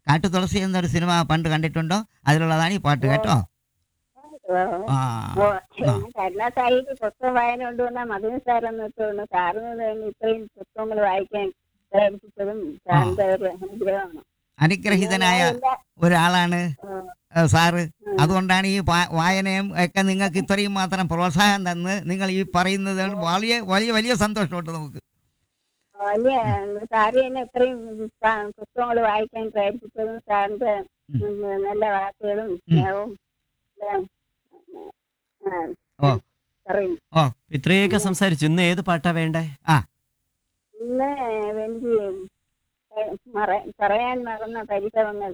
കാട്ടു തുളസി എന്നൊരു സിനിമ പണ്ട് കണ്ടിട്ടുണ്ടോ അതിലുള്ളതാണ് ഈ പാട്ട് കേട്ടോ ആ ഓ, കരുണാസായിക്ക് പുസ്തകം വായന കൊണ്ടുവന്ന മധുവിൻ സാറെന്ന് വെച്ചോണ്ട് സാറിന് വേണ്ടി ഇത്രയും പുസ്തകങ്ങൾ വായിക്കാൻ പ്രേരിപ്പിച്ചതും സാറിന്റെ ഒരു അനുഗ്രഹമാണ് അനുഗ്രഹീതനായ ഒരാളാണ് ഏ, സാറ് അതുകൊണ്ടാണ് ഈ വാ- വായനയും ഒക്കെ നിങ്ങൾക്ക് ഇത്രയും മാത്രം പ്രോത്സാഹനം തന്ന് നിങ്ങൾ ഈ പറയുന്നത് വലിയ വലിയ വലിയ സന്തോഷമുണ്ട് നമുക്ക് വലിയ സാറ് തന്നെ ഇത്രയും പുസ്തകങ്ങൾ വായിക്കാൻ പ്രേരിപ്പിച്ചതും സാറിന്റെ ഉം, നല്ല വാക്കുകളും സ്നേഹവും എല്ലാം, ആ, ഓ. പറയും ഇത്രയൊക്കെ സംസാരിച്ചു ഇന്ന് ഏത് പാട്ടാ വേണ്ടേ ഇന്ന് എനിക്ക് മറ- പറയാൻ മറന്ന പരിസരങ്ങൾ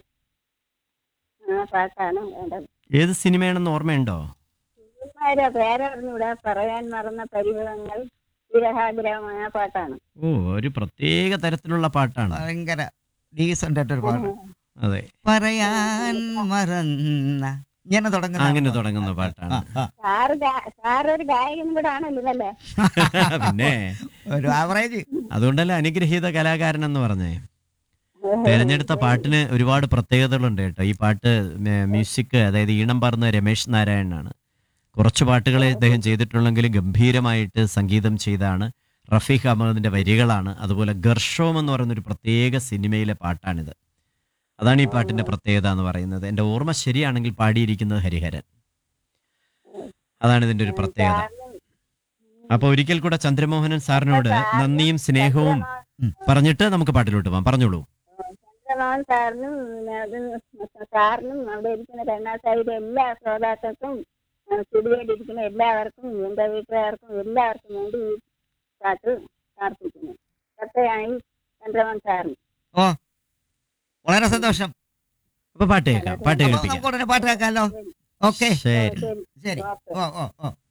ആ പാട്ടാണ് വേണ്ടത് ഏത് സിനിമയാണെന്ന് ഓർമ്മയുണ്ടോ ഇവന്മാരെ പേരറിഞ്ഞൂടെ പറയാൻ മറന്ന പരിസരങ്ങൾ വിരഹാഗ്രഹമായ പാട്ടാണ് ഓ ഒരു പ്രത്യേക തരത്തിലുള്ള പാട്ടാണ് ഭയങ്കര ഡീസന്റ് ആയിട്ടൊരു പാട്ട് അതെ പറയാൻ മറന്ന ഇങ്ങനെ തുടങ്ങുന്ന അങ്ങനെ തുടങ്ങുന്ന പാട്ടാണ് ആ, ആ. സാറ് ഗാ- സാറ് ഒരു ഗായകൻ കൂടെ ആണല്ലോ അല്ലേ പിന്നെ ഒരു ആവറേജ് അതുകൊണ്ടല്ലേ അനുഗ്രഹീത കലാകാരൻ എന്ന് പറഞ്ഞേ തെരഞ്ഞെടുത്ത പാട്ടിന് ഒരുപാട് പ്രത്യേകതകളുണ്ട് കേട്ടോ ഈ പാട്ട് മേ- മ്യൂസിക് അതായത് ഈണം പറഞ്ഞ രമേശ് നാരായണനാണ് കുറച്ച് പാട്ടുകളെ ഇദ്ദേഹം ചെയ്തിട്ടുള്ളെങ്കിലും ഗംഭീരമായിട്ട് സംഗീതം ചെയ്താണ് റഫീഖ് അഹമ്മദിന്റെ വരികളാണ് അതുപോലെ ഗർഷോം എന്ന് പറയുന്ന ഒരു പ്രത്യേക സിനിമയിലെ പാട്ടാണിത് അതാണ് ഈ പാട്ടിന്റെ പ്രത്യേകത എന്ന് പറയുന്നത് എൻ്റെ ഓർമ്മ ശരിയാണെങ്കിൽ പാടിയിരിക്കുന്നത് ഹരിഹരൻ അതാണ് ഇതിന്റെ ഒരു പ്രത്യേകത അപ്പൊ ഒരിക്കൽ കൂടെ ചന്ദ്രമോഹനൻ സാറിനോട് നന്ദിയും സ്നേഹവും പറഞ്ഞിട്ട് നമുക്ക് പാട്ടിലോട്ട് പോകാം പറഞ്ഞോളൂ ചന്ദ്രമോഹൻ സാറിനും പിന്നെ അത് സാറിനും അവിടെ ഇരിക്കുന്ന കരുണാസായിയുടെ എല്ലാ ശ്രോതാക്കൾക്കും സ്റ്റുഡിയോയിലിരിക്കുന്ന എല്ലാവർക്കും എന്റെ വീട്ടുകാർക്കും എല്ലാവർക്കും വേണ്ടി ഈ പാട്ട് പ്രാർത്ഥിക്കുന്നു പ്രത്യേകമായി ചന്ദ്രമോഹൻ സാറിന് വളരെ സന്തോഷം അപ്പൊ പാട്ട് കേൾക്കാം പാട്ട് അപ്പൊ കേൾപ്പിക്കാം നമുക്ക് ഉടനെ പാട്ട് കേൾക്കാമല്ലോ ഓക്കെ ശരി ശരി ശരി ഓക്കെ ഓ ഓ ഓ